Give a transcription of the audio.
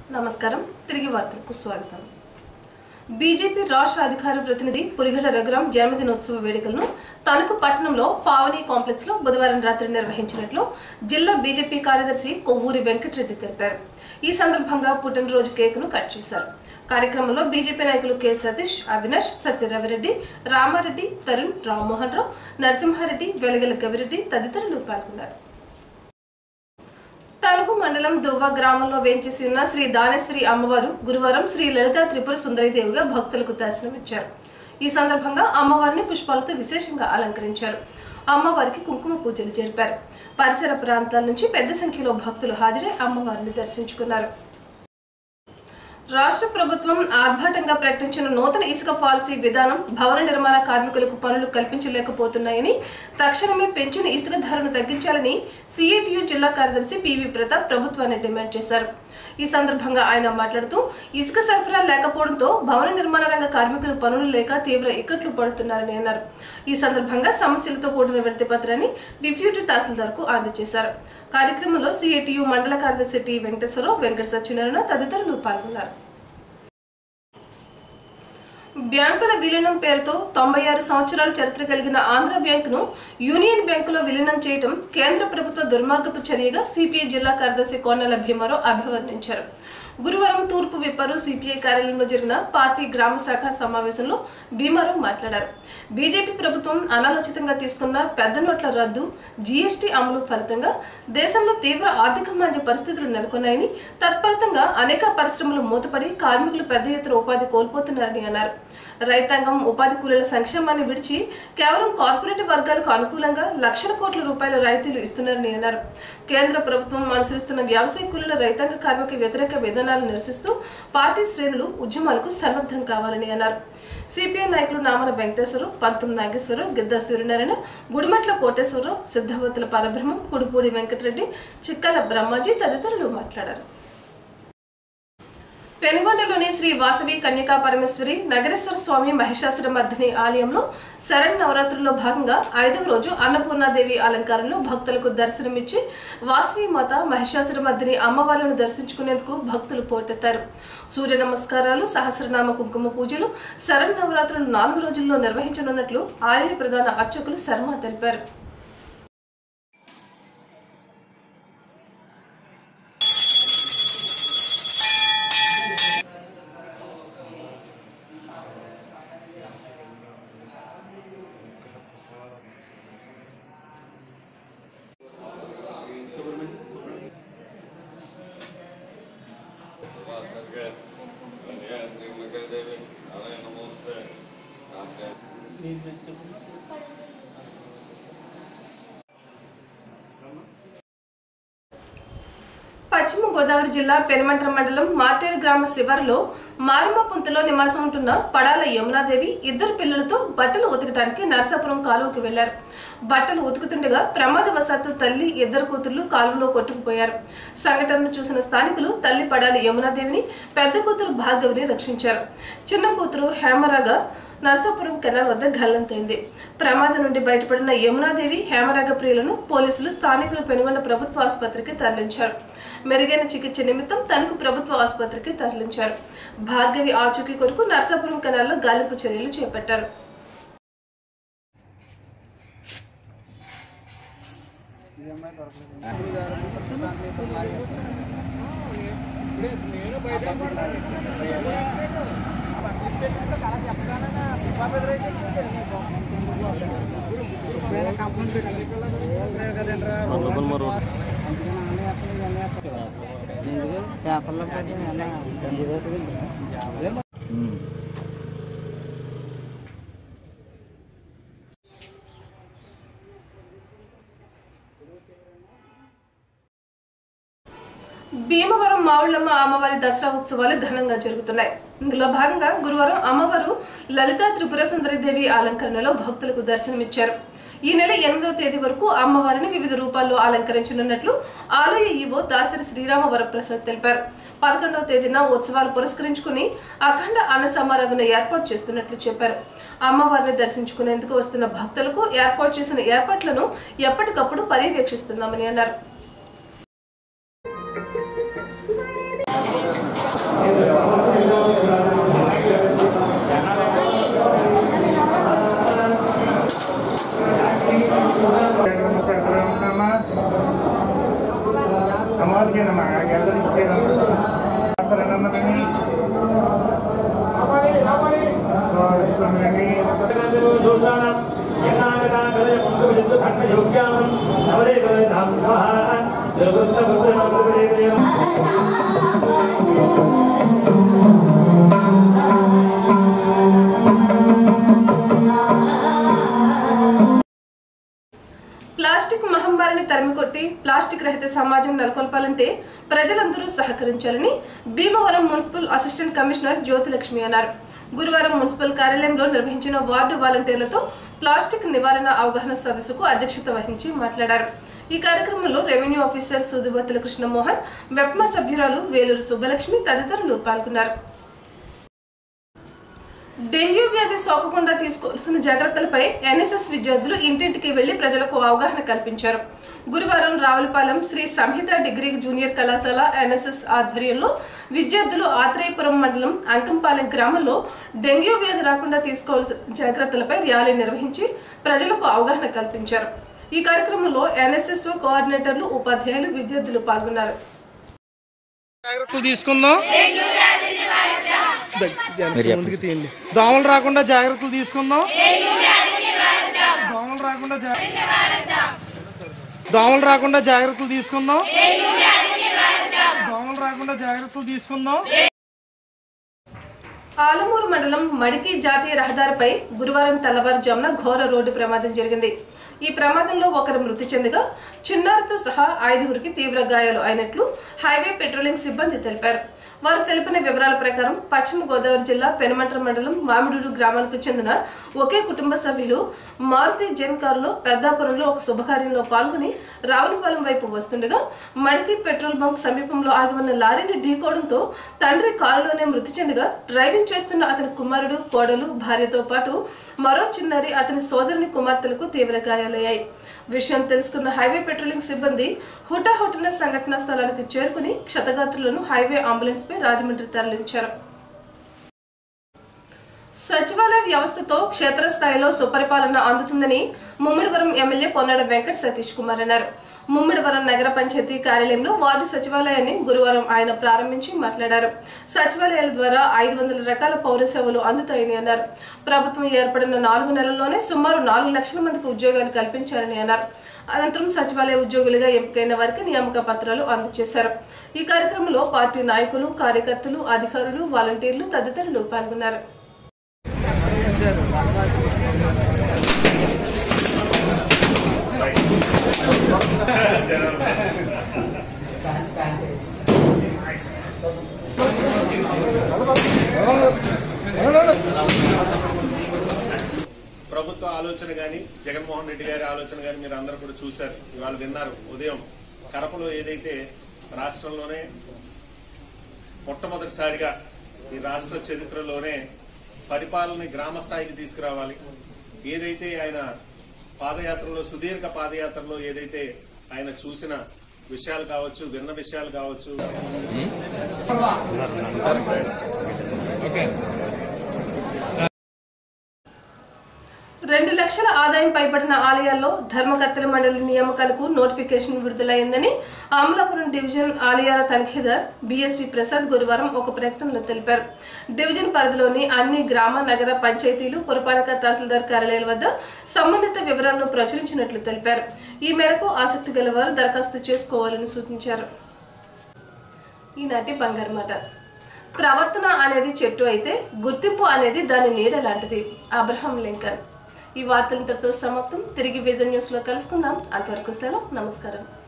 నమస్కారం తిరిగి వార్తలకు స్వాగతం బీజేపీ రాష్ట్ర అధికార ప్రతినిధి పురిగడ రఘురాం జన్మదినోత్సవ వేడుకలను తణుకు పట్టణంలో పావని కాంప్లెక్స్ లో బుధవారం రాత్రి నిర్వహించినట్లు జిల్లా బీజేపీ కార్యదర్శి కొవ్వూరి వెంకటరెడ్డి తెలిపారు ఈ సందర్భంగా పుట్టినరోజు కేకును కట్ చేశారు కార్యక్రమంలో బీజేపీ నాయకులు కె సతీష్ అవినాష్ సత్యరవిరెడ్డి రామారెడ్డి తరుణ్ రామ్మోహన్ రావు నరసింహారెడ్డి వెలగల గవిరెడ్డి తదితరులు పాల్గొన్నారు తణుకు మండలం దువ్వ గ్రామంలో వేంచేసి ఉన్న శ్రీ దానేశ్వరి అమ్మవారు గురువారం శ్రీ లలిత త్రిపుర సుందరీదేవిగా భక్తులకు దర్శనమిచ్చారు ఈ సందర్భంగా అమ్మవారిని పుష్పాలతో విశేషంగా అలంకరించారు అమ్మవారికి కుంకుమ పూజలు జరిపారు పరిసర ప్రాంతాల నుంచి పెద్ద సంఖ్యలో భక్తులు హాజరై అమ్మవారిని దర్శించుకున్నారు రాష్ట్ర ప్రభుత్వం ఆర్భాటంగా ప్రకటించిన నూతన ఇసుక పాలసీ విధానం భవన నిర్మాణ కార్మికులకు పనులు కల్పించలేకపోతున్నాయని తక్షణమే పెంచిన ఇసుక ధరను తగ్గించాలని సిఐటియు జిల్లా కార్యదర్శి పివి ప్రతాప్ ప్రభుత్వాన్ని డిమాండ్ చేశారు ఈ సందర్భంగా ఆయన మాట్లాడుతూ ఇసుక సరఫరా లేకపోవడంతో భవన నిర్మాణ రంగ కార్మికులు పనులు లేక తీవ్ర ఇక్కట్లు పడుతున్నారని అన్నారు ఈ సందర్భంగా సమస్యలతో కూడిన వినతి పత్రాన్ని డిప్యూటీ తహసీల్దార్కు అందజేశారు కార్యక్రమంలో సిఐటియు మండల కార్యదర్శి టి వెంకటేశ్వరరావు వెంకట సత్యనారాయణ తదితరులు పాల్గొన్నారు బ్యాంకుల విలీనం పేరుతో తొంభై ఆరు సంవత్సరాల చరిత్ర కలిగిన ఆంధ్ర బ్యాంకును యూనియన్ బ్యాంకులో విలీనం చేయడం కేంద్ర ప్రభుత్వ దుర్మార్గపు చర్యగా సిపిఐ జిల్లా కార్యదర్శి కోనెల భీమారావు అభివర్ణించారు గురువారం తూర్పు విప్పరు సిపిఐ కార్యాలయంలో జరిగిన పార్టీ గ్రామ శాఖ సమావేశంలో భీమారావు మాట్లాడారు బీజేపీ ప్రభుత్వం అనాలోచితంగా తీసుకున్న పెద్ద నోట్ల రద్దు జీఎస్టీ అమలు ఫలితంగా దేశంలో తీవ్ర ఆర్థిక మాంద్య పరిస్థితులు నెలకొన్నాయని తత్ఫలితంగా అనేక పరిశ్రమలు మూతపడి కార్మికులు పెద్ద ఎత్తున ఉపాధి కోల్పోతున్నారని అన్నారు రైతాంగం ఉపాధి కూలీల సంక్షేమాన్ని విడిచి కేవలం కార్పొరేట్ వర్గాలకు అనుకూలంగా లక్షల కోట్ల రూపాయల రాయితీలు ఇస్తున్నారని అన్నారు కేంద్ర ప్రభుత్వం అనుసరిస్తున్న వ్యవసాయ కూలీల రైతాంగ కార్మిక వ్యతిరేక విధానాలు నిరసిస్తూ పార్టీ శ్రేణులు ఉద్యమాలకు సన్నద్ధం కావాలని అన్నారు సిపిఐ నాయకులు నామన వెంకటేశ్వరరావు పంతం నాగేశ్వరరావు గిద్ద సూర్యనారాయణ గుడిమట్ల కోటేశ్వరరావు సిద్ధవతుల పరబ్రహ్మం కుడుపూడి వెంకటరెడ్డి చిక్కల బ్రహ్మాజీ తదితరులు మాట్లాడారు పెనుగొండలోని శ్రీ వాసవి కన్యకా పరమేశ్వరి నగరేశ్వర స్వామి మహిషాసుర మర్దిని ఆలయంలో శరణ్ నవరాత్రుల్లో భాగంగా ఐదవ రోజు అన్నపూర్ణాదేవి అలంకారంలో భక్తులకు దర్శనమిచ్చి వాసవి మాత మహిషాసుర మర్దిని అమ్మవార్లను దర్శించుకునేందుకు భక్తులు పోటెత్తారు సూర్య నమస్కారాలు సహస్రనామ కుంకుమ పూజలు శరణ్ నవరాత్రులు నాలుగు రోజుల్లో నిర్వహించనున్నట్లు ఆలయ ప్రధాన అర్చకులు శర్మ తెలిపారు పశ్చిమ గోదావరి జిల్లా పెనుమంట్ర మండలం మార్టేరు గ్రామ శివారులో మారమ్మ పుంతలో నివాసం ఉంటున్న పడాల యమునాదేవి ఇద్దరు పిల్లలతో బట్టలు ఉతకడానికి నరసాపురం కాలువకి వెళ్లారు బట్టలు ఉతుకుతుండగా ప్రమాదవశాత్తు తల్లి ఇద్దరు కూతుర్లు కాలువలో కొట్టుకుపోయారు సంఘటనను చూసిన స్థానికులు తల్లి పడాలి యమునాదేవిని పెద్ద కూతురు భార్గవిని రక్షించారు చిన్న కూతురు హేమరాగా నరసాపురం కెనాల్ వద్ద గల్లంతైంది ప్రమాదం నుండి బయటపడిన యమునాదేవి హేమరాగ ప్రియులను పోలీసులు స్థానికులు పెనుగొండ ప్రభుత్వ ఆసుపత్రికి తరలించారు మెరుగైన చికిత్స నిమిత్తం తనకు ప్రభుత్వ ఆసుపత్రికి తరలించారు భార్గవి ఆచూకీ కొరకు నరసాపురం కెనాల్లో గాలింపు చర్యలు చేపట్టారు పేపర్లో భీమవరం మావుళ్ళమ్మ అమ్మవారి దసరా ఉత్సవాలు ఘనంగా జరుగుతున్నాయి ఇందులో భాగంగా గురువారం అమ్మవారు లలితా త్రిపుర సుందరిదేవి అలంకరణలో భక్తులకు దర్శనమిచ్చారు ఈ నెల ఎనిమిదవ తేదీ వరకు అమ్మవారిని వివిధ రూపాల్లో అలంకరించనున్నట్లు ఆలయ ఈవో దాసరి శ్రీరామ వరప్రసాద్ తెలిపారు పదకొండవ తేదీన ఉత్సవాలు పురస్కరించుకుని అఖండ అన్న సమారాధన ఏర్పాటు చేస్తున్నట్లు చెప్పారు అమ్మవారిని దర్శించుకునేందుకు వస్తున్న భక్తులకు ఏర్పాటు చేసిన ఏర్పాట్లను ఎప్పటికప్పుడు పర్యవేక్షిస్తున్నామని అన్నారు ప్లాస్టిక్ మహమ్మారిని తరిమికొట్టి ప్లాస్టిక్ రహిత సమాజం నెలకొల్పాలంటే ప్రజలందరూ సహకరించాలని Bhimavaram municipal assistant commissioner Jyothi Lakshmi అన్నారు గురువారం మున్సిపల్ కార్యాలయంలో నిర్వహించిన వార్డు వాలంటీర్లతో ప్లాస్టిక్ నివారణ అవగాహన సదస్సుకు అధ్యక్షత వహించి మాట్లాడారు ఈ కార్యక్రమంలో రెవెన్యూ ఆఫీసర్ సుదుబత్తుల కృష్ణమోహన్ మెప్మా సభ్యురాలు వేలూరు సుబ్బలక్ష్మి తదితరులు పాల్గొన్నారు డెంగ్యూ వ్యాధి సోకకుండా తీసుకోవాల్సిన జాగ్రత్తలపై ఎన్ఎస్ఎస్ విద్యార్థులు ఇంటింటికి వెళ్లి ప్రజలకు అవగాహన కల్పించారు గురువారం రావులపాలెం శ్రీ సంహిత డిగ్రీ జూనియర్ కళాశాల ఎన్ఎస్ఎస్ ఆధ్వర్యంలో విద్యార్థులు ఆత్రేయపురం మండలం అంకంపాలెం గ్రామంలో డెంగ్యూ వ్యాధి రాకుండా తీసుకోవాల్సిన జాగ్రత్తలపై ర్యాలీ నిర్వహించి ప్రజలకు అవగాహన కల్పించారు ఈ కార్యక్రమంలో ఎన్ఎస్ఎస్ కోఆర్డినేటర్లు ఉపాధ్యాయులు విద్యార్థులు పాల్గొన్నారు జాగ్రత్తలు తీసుకుందాం దగ్- జర ముందుకు తీయండి దోమలు రాకుండా జాగ్రత్తలు తీసుకుందాం దోమలు రాకుండా జా- దోమలు రాకుండా జాగ్రత్తలు తీసుకుందాం దోమలు రాకుండా జాగ్రత్తలు తీసుకుందాం ఆలమూరు మండలం మడికి జాతీయ రహదారిపై గురువారం తెల్లవారుజామున ఘోర రోడ్డు ప్రమాదం జరిగింది ఈ ప్రమాదంలో ఒకరు మృతి చెందగా చిన్నారితో సహా ఐదుగురికి తీవ్ర గాయాలు అయినట్లు హైవే పెట్రోలింగ్ సిబ్బంది తెలిపారు వారు తెలిపిన వివరాల ప్రకారం పశ్చిమ గోదావరి జిల్లా పెనమంట్ర మండలం మామిడూరు గ్రామానికి చెందిన ఒకే కుటుంబ సభ్యులు మారుతి జెన్ కారులో పెద్దాపురంలో ఒక శుభకార్యంలో పాల్గొని రావులపాలెం వైపు వస్తుండగా మడికి పెట్రోల్ బంక్ సమీపంలో ఆగి ఉన్న లారీని ఢీకోవడంతో తండ్రి కారులోనే మృతి చెందగా డ్రైవింగ్ చేస్తున్న అతని కుమారుడు కోడలు భార్యతో పాటు మరో చిన్నారి అతని సోదరుని కుమార్తెలకు తీవ్ర గాయాలయ్యాయి విషయం తెలుసుకున్న హైవే పెట్రోలింగ్ సిబ్బంది హుటాహుటిన సంఘటనా స్థలానికి చేరుకుని క్షతగాత్రులను హైవే అంబులెన్స్ పై రాజమండ్రి తరలించారు సచివాలయ వ్యవస్థతో క్షేత్రస్థాయిలో సుపరిపాలన అందుతుందని ముమ్మిడివరం ఎమ్మెల్యే పొన్నాడ వెంకట సతీష్ కుమార్ అన్నారు ముమ్మిడివరం నగర పంచాయతీ కార్యాలయంలో వార్డు సచివాలయాన్ని గురువారం ఆయన ప్రారంభించి మాట్లాడారు సచివాలయాల ద్వారా ఐదు వందల రకాల పౌర సేవలు అందుతాయని అన్నారు ప్రభుత్వం ఏర్పడిన నాలుగు నెలల్లోనే సుమారు నాలుగు లక్షల మందికి ఉద్యోగాలు కల్పించారని అన్నారు అనంతరం సచివాలయ ఉద్యోగులుగా ఎంపికైన వారికి నియామక పత్రాలు అందజేశారు ఈ కార్యక్రమంలో పార్టీ నాయకులు కార్యకర్తలు అధికారులు వాలంటీర్లు తదితరులు పాల్గొన్నారు ప్రభుత్వ ఆలోచన గాని జగన్మోహన్ రెడ్డి గారి ఆలోచన గాని మీరు అందరూ కూడా చూశారు ఇవాళ విన్నారు ఉదయం కడపలో ఏదైతే రాష్ట్రంలోనే మొట్టమొదటిసారిగా ఈ రాష్ట్ర చరిత్రలోనే పరిపాలన గ్రామ స్థాయికి తీసుకురావాలి ఏదైతే ఆయన పాదయాత్రలో సుదీర్ఘ పాదయాత్రలో ఏదైతే ఆయన చూసిన విషయాలు కావచ్చు విన్న విషయాలు కావచ్చు రెండు లక్షల ఆదాయం పైబడిన ఆలయాల్లో ధర్మకర్తల మండలి నియామకాలకు నోటిఫికేషన్ విడుదలైందని అమలాపురం డివిజన్ ఆలయాల తనిఖీదార్ బిఎస్వి ప్రసాద్ గురువారం ఒక ప్రకటనలో తెలిపారు డివిజన్ పరిధిలోని అన్ని గ్రామ నగర పంచాయతీలు పురపాలక తహసీల్దార్ కార్యాలయాల వద్ద సంబంధిత వివరాలను ప్రచురించినట్లు తెలిపారు ఈ మేరకు ఆసక్తి గలవారు దరఖాస్తు చేసుకోవాలని సూచించారు ఈనాటి బంగారు మాట ప్రవర్తన అనేది చెట్టు అయితే గుర్తింపు అనేది దాని నీడ లాంటిది అబ్రహాం లింకన్ ఈ వార్తలు ఇంతటితో సమాప్తం తిరిగి విజన్ న్యూస్ లో కలుసుకుందాం అంతవరకు సెలవు నమస్కారం